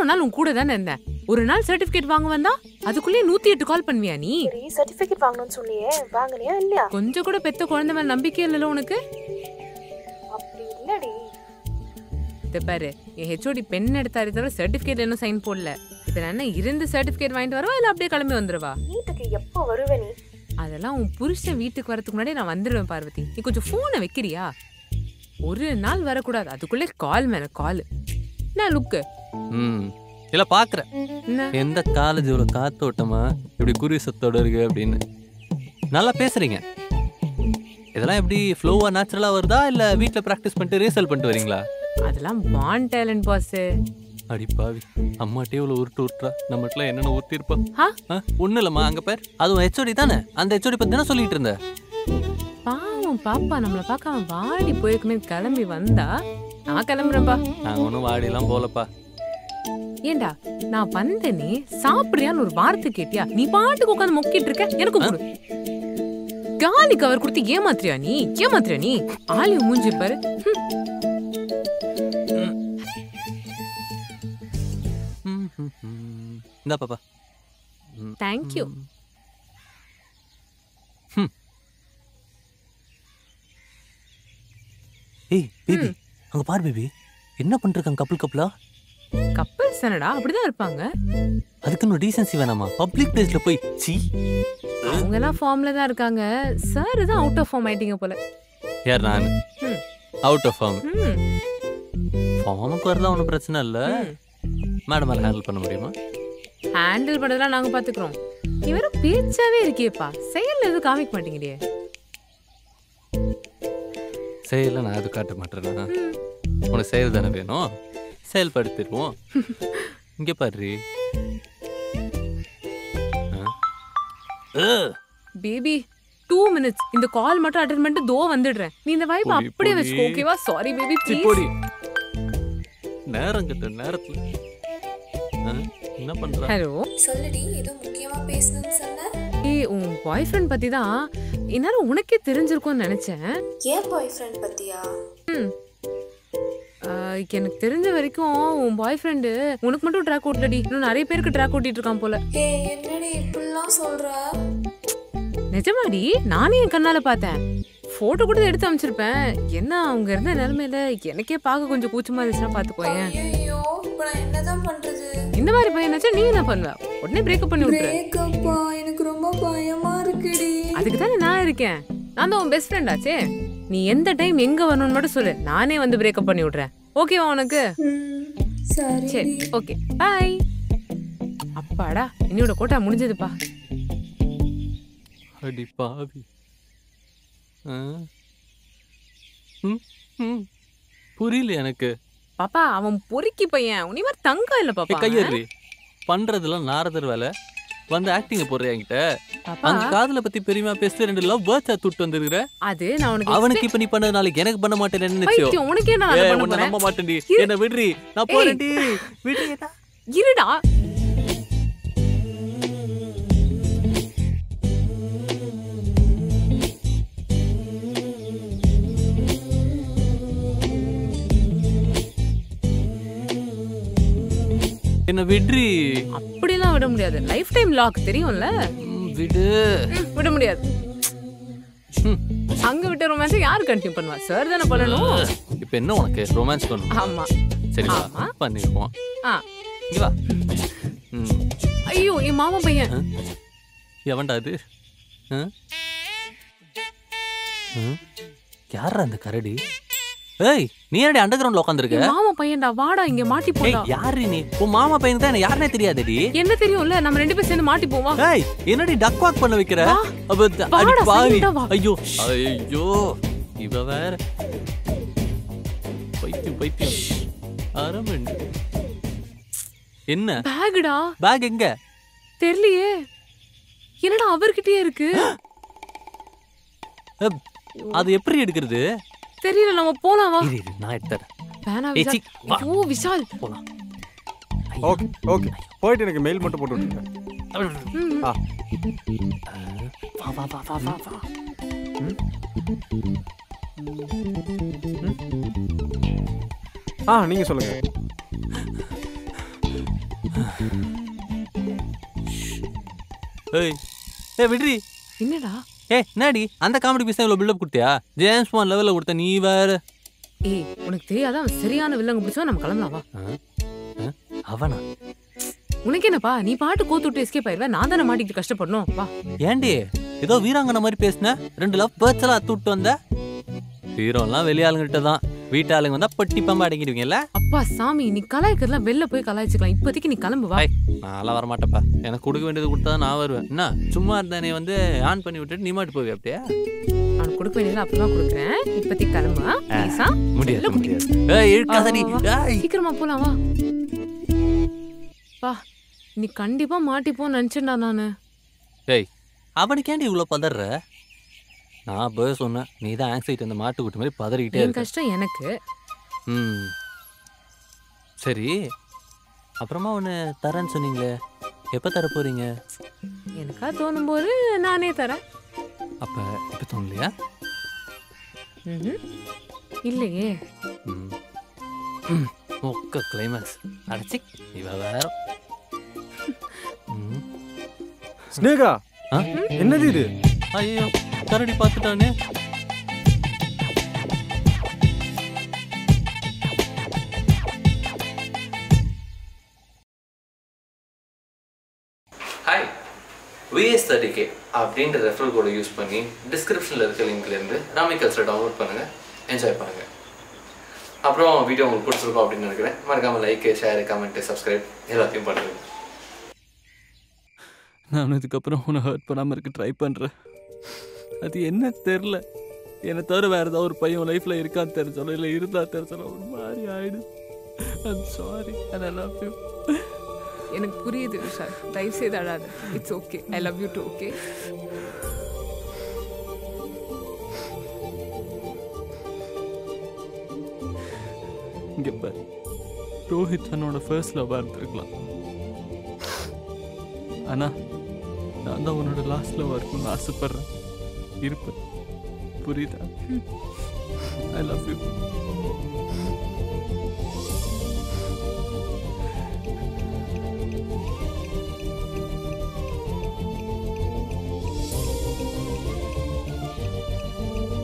இவ்வளவு நாள் உன் கூட தானே இருந்தேன் ஒரு நாள் சர்டிபிகேட் வாங்க வந்தா அதுக்குள்ளே நூத்தி எட்டு கால் பண்ணுவியா நீ சரி சர்டிபிகேட் வாங்கணும்னு சொன்னியே வாங்கினியா இல்லையா கொஞ்சம் கூட பெத்த குழந்தை மேல நம்பிக்கை இல்லைல்ல உனக்கு அப்படி இல்லடி இத பாரு என் ஹெச்ஓடி பென் எடுத்தாரு தவிர சர்டிபிகேட் இன்னும் சைன் போடல இப்ப நான் என்ன இருந்து சர்டிபிகேட் வாங்கிட்டு வரவா இல்ல அப்படியே கிளம்பி வந்துருவா வீட்டுக்கு எப்போ வருவ நீ அதெல்லாம் உன் புருஷன் வீட்டுக்கு வரதுக்கு முன்னாடி நான் வந்துடுவேன் பார்வதி நீ கொஞ்சம் போனை வைக்கிறியா ஒரு நாள் வரக்கூடாது அதுக்குள்ளே கால் மேல கால் என்ன லுக்கு ம் இல்ல பாக்குறேன் என்ன எந்த காலேஜ் இவ்வளவு காத்தோட்டமா இப்படி குறி சத்தோட இருக்கு அப்படின்னு நல்லா பேசுறீங்க இதெல்லாம் எப்படி ஃப்ளோவா நேச்சுரலா வருதா இல்ல வீட்ல பிராக்டிஸ் பண்ணிட்டு ரீசல் பண்ணிட்டு வரீங்களா அதெல்லாம் பான் டேலண்ட் பாஸ் அடி பாவி அம்மாட்டே இவ்வளவு உருட்டு உருட்டுறா நம்மட்டுல என்னென்ன உருட்டி இருப்பா ஆ? ஒண்ணு இல்லம்மா அங்க பேர் அதுவும் ஹெச்ஓடி தானே அந்த ஹெச்ஓடி பத்தி தானே சொல்லிட்டு இருந்த பாவம் பாப்பா நம்மள பார்க்காம வாடி போயிருக்குமே கிளம்பி வந்தா நான் கிளம்புறேன்ப்பா நாங்க ஒன்றும் வாடிலாம் போலப்பா ஏண்டா நான் வந்தேனே சாப்பிடுறியான்னு ஒரு வார்த்தை கேட்டியா நீ பாட்டுக்கு உட்காந்து மொக்கிட்டு இருக்க எனக்கு கொடு காலி கவர் கொடுத்து ஏமாத்துறியா நீ ஏமாத்துறியா நீ ஆளி மூஞ்சி பாரு ஹம். ம், ம், ம். இந்தா பாப்பா ம், Thank you. ம். ம். ஏய் பேபி அங்க பாரு பேபி என்ன பண்ணிருக்காங்க கப்பல் கப்பலா கப்பல்ஸ் தானடா அப்படிதான் இருப்பாங்க அதுக்குன்னு டீசென்சி வேணாமா பப்ளிக் பிளேஸ்ல போய் சீ அவங்க எல்லாம் ஃபார்ம்ல தான் இருக்காங்க சார் தான் அவுட் ஆஃப் ஃபார்ம் ஆயிட்டீங்க போல யார் நான் ம். அவுட் ஆஃப் ஃபார்ம் ம், ஃபார்முக்கு வரதா ஒன்றும் பிரச்சனை இல்லை ம். மேடம் ஹேண்டில் பண்ண முடியுமா ஹேண்டில் பண்ணதெல்லாம் நாங்க பாத்துக்கிறோம் நீ வெறும் பேச்சாவே இருக்கியேப்பா செயல்ல எதுவும் காமிக்க மாட்டேங்கிறியே செயல நான் அது காட்ட மாட்டேறேனா ம். உனக்கு செயல் தானே வேணும் செயல்படுத்திடுவோம் இங்க பாரு பேபி டூ மினிட்ஸ் இந்த கால் மட்டும் அட்டன் பண்ணிட்டு தோ வந்துடுறேன் நீ இந்த வைப் பொடி, அப்படியே பொடி. வச்சுக்கோ ஓகேவா சாரி பேபி ப்ளீஸ் போடி நேரம் கிட்ட நேரத்துல ஆ, என்ன பண்ற ஹலோ சொல்லுடி ஏதோ முக்கியமா பேசணும்னு சொன்ன ஏய் உன் பாய் ஃப்ரெண்ட் பத்தி தான் என்னால உனக்கே தெரிஞ்சிருக்கும்னு நினைச்சேன் ஏன் பாய் ஃப்ரெண்ட் பத்தியா ஆஹ், எனக்கு தெரிஞ்ச வரைக்கும் உன் பாய் ஃப்ரெண்டு உனக்கு மட்டும் ட்ராக் ஓட்டலடி இன்னும் நிறைய பேருக்கு ட்ராக் ஓட்டிட்டு இருக்கான் போல ஏ என்னடி இப்படிலாம் சொல்ற நிஜமாடி நானே என் கண்ணால பார்த்தேன் போட்டோ கூட எடுத்து அமைச்சிருப்பேன் என்ன அவங்க இருந்த நிலைமையில எனக்கே பார்க்க கொஞ்சம் கூச்சமா இருந்துச்சுன்னா பாத்துக்கோயேன் ஐயோ இப்போ நான் என்னதான் பண்றது இந்த மாதிரி பையனாச்சும் நீ என்ன பண்ணுவ உடனே பிரேக்கப் பண்ணி விட்டுரு பிரேக்கப்பா எனக்கு ரொம்ப பயமா இருக்குடி அதுக்கு தானே நான் இருக்கேன் நான் தான் உன் பெஸ்ட் ஃப்ரெண்ட் ஆச்சே நீ எந்த டைம் எங்க வரணும்னு மட்டும் சொல்லு நானே வந்து பிரேக்கப் பண்ணி விடுறேன் ஓகேவா உனக்கு சரி சரி ஓகே பாய் அப்பாடா என்னோட கோட்டா முடிஞ்சதுப்பா அடி பாவி ஆ? ம், ம். புரியல எனக்கு பாப்பா அவன் பொறுக்கி பையன் உனி மாதிரி தங்கம் இல்ல பாப்பா கையறி பண்றதெல்லாம் நாரதர் வேலை வந்து ஆக்டிங் போடுறியா என்கிட்ட பாப்பா அந்த காதல பத்தி பெரியமா பேசிட்டு ரெண்டு லவ் பேர்ட்ஸா துட்டு வந்துருக்கிற அது நான் உனக்கு அவனுக்கு இப்ப நீ பண்ணது நாளைக்கு எனக்கு பண்ண மாட்டேன்னு நினைச்சோ பைத்தியம் உனக்கே நான் அதை ஏய், பண்ண உன்னை போறேன் நம்ப மாட்டேன்டி இரு. என்ன விடுறி நான் போறேன்டி விடுறியடா இருடா என்ன விடுறி அப்படிலாம் விட முடியாது லைஃப் டைம் லாக் தெரியும்ல ம், விடு ம், விட முடியாது ம். அங்க விட்ட ரொமான்ஸ் யார் கண்டினியூ பண்ணுவா சார் தானே பண்ணணும் இப்ப என்ன உனக்கு ரொமான்ஸ் பண்ணணும் ஆமா சரிவா ஆமா. பண்ணிருப்போம் ஆ இங்க வா ம். ஐயோ என் மாமா பையன் எவன்டா அது ஆ? ஆ? யார்ரா அந்த கரடி ஏய் நீ என்னடி அண்டர் கிரவுண்ட்ல உட்காந்துருக்க என் மாமா பையன்டா வாடா இங்க மாட்டி ஏய் போடா யாரு நீ உன் மாமா பையனுக்கு தான் என்ன யாருனே தெரியாதடி என்ன தெரியும்ல நம்ம ரெண்டு பேரும் சேர்ந்து மாட்டி போவா ஏய் என்னடி டக் வாக் பண்ண வைக்கிற வா. அப்ப த- அடி வாடா, பாவி silent ஆ வா. ஐயோ ஐயோ இவ வேற பைத்தியம் பைத்தியம் அரமண்டு என்ன பேகுடா பேக் எங்க தெரியலையே என்னடா அவர்கிட்டயே இருக்கு அப், அது எப்படி எடுக்கிறது தெரியல நம்ம போலாம் வா இரு இரு நான் எடுத்துறேன் வேணா ஏய், சீ, விஷால் வா. ஐயோ விஷால் போலாம் ஓகே ஓகே போயிட்டு எனக்கு மெயில் மட்டும் போட்டு விட்டுருங்க ம், ஆ வா வா வா வா வா வா ஆ நீங்க சொல்லுங்க ஏய் ஏய் விட்ரி என்னடா ஏய் என்னடி அந்த காமெடி பீஸ் இவ்வளோ பில்டப் கொடுத்தியா ஜேம்ஸ் பாண்ட் லெவலில் கொடுத்த நீ வேற ஏய் உனக்கு தெரியாத அவன் சரியான வில்லங்க பிடிச்சா நம்ம கிளம்பலாம் வா ஆ? ஆ? அவனா உனக்கு என்னப்பா நீ பாட்டு கோத்து விட்டு எஸ்கேப் ஆயிருவ நான் தானே மாட்டிக்கிட்டு கஷ்டப்படணும் வா ஏண்டி ஏதோ வீராங்கனை மாதிரி பேசுன ரெண்டு லவ் பேர்ட்ஸ் எல்லாம் அத்து விட்டு வந்த ஹீரோலாம் வெளியாளுங்கிட்ட தான் வீட்டாளுங்க வந்தா பட்டி பம்பா அடங்கிடுவீங்கல்ல அப்பா சாமி நீ கலாய்க்கிறதுலாம் வெளில போய் கலாய்ச்சிக்கலாம் இப்போதைக்கு நீ கிளம்பு வா ஹாய் நான்லாம் வரமாட்டேப்பா எனக்கு கொடுக்க வேண்டியது கொடுத்தா தான் நான் வருவேன் என்ன சும்மா இருந்தா நீ வந்து ஆன் பண்ணி விட்டுட்டு நீ மாட்டு போவியா அப்படியே அவனுக்கு கொடுக்க வேண்டியது அப்புறமா கொடுக்குறேன் இப்போதைக்கு கிளம்பு ஆ? ப்ளீஸா முடியாது இல்ல, முடியாது ஏய் இழுக்காதடி வா, வா. ஏய் சீக்கிரமா போலாம் வா வா நீ கண்டிப்பா மாட்டிப்போன்னு நினைச்சேன்டா நானு ஏய் அவனுக்கேண்டி இவ்வளோ பதற நான் போய் சொன்னேன் நீ தான் ஆங்ஸைட்டி அந்த மாட்டு குட்டி மாதிரி பதறிக்கிட்டே என் இருக்க கஷ்டம் எனக்கு ம் சரி அப்புறமா ஒன்று தரேன்னு சொன்னீங்களே எப்போ தர போறீங்க எனக்கா தோணும் போது நானே தரேன் அப்போ இப்போ தோணலையா ம்ஹும். இல்லையே ம் ம். ஒக்க கிளைமேக்ஸ் அடைச்சி இவ வேற ம். ஸ்னேகா ஆ? என்னது இது ஐயோ கரடி பார்த்துட்டானே ஹாய் விஎஸ் தேர்ட்டி கே அப்படின்ற ரெஃபரல் கோடை யூஸ் பண்ணி டிஸ்கிரிப்ஷனில் இருக்க லிங்க்லேருந்து ராமி கல்ச்சரை டவுன்லோட் பண்ணுங்கள் என்ஜாய் பண்ணுங்கள் அப்புறம் வீடியோ உங்களுக்கு பிடிச்சிருக்கோம் அப்படின்னு நினைக்கிறேன் மறக்காமல் லைக் ஷேர் கமெண்ட் சப்ஸ்கிரைப் எல்லாத்தையும் பண்ணுங்கள் நான் இதுக்கப்புறம் உன்னை ஹர்ட் பண்ணாமல் இருக்க ட்ரை பண்ணுறேன் அது என்ன தெரில என்னை தவிர வேறு ஏதாவது ஒரு பையன் லைஃப்பில் இருக்கான்னு தெரிஞ்சாலும் இல்லை இருந்தா தெரிஞ்சாலும் ஒரு மாதிரி ஆயிடும் I'm sorry and I love you எனக்கு புரியுது விஷால் தயவு செய்து அழாத it's okay I love you too okay இங்கே பாரு ரோஹித் தன்னோட ஃபர்ஸ்ட் லவ்வாக இருந்திருக்கலாம் ஆனால் நான் தான் உன்னோட லாஸ்ட் லவ்வாக இருக்கணும்னு ஆசைப்பட்றேன் இருப்பேன் புரியுதா ஐ லவ் யூ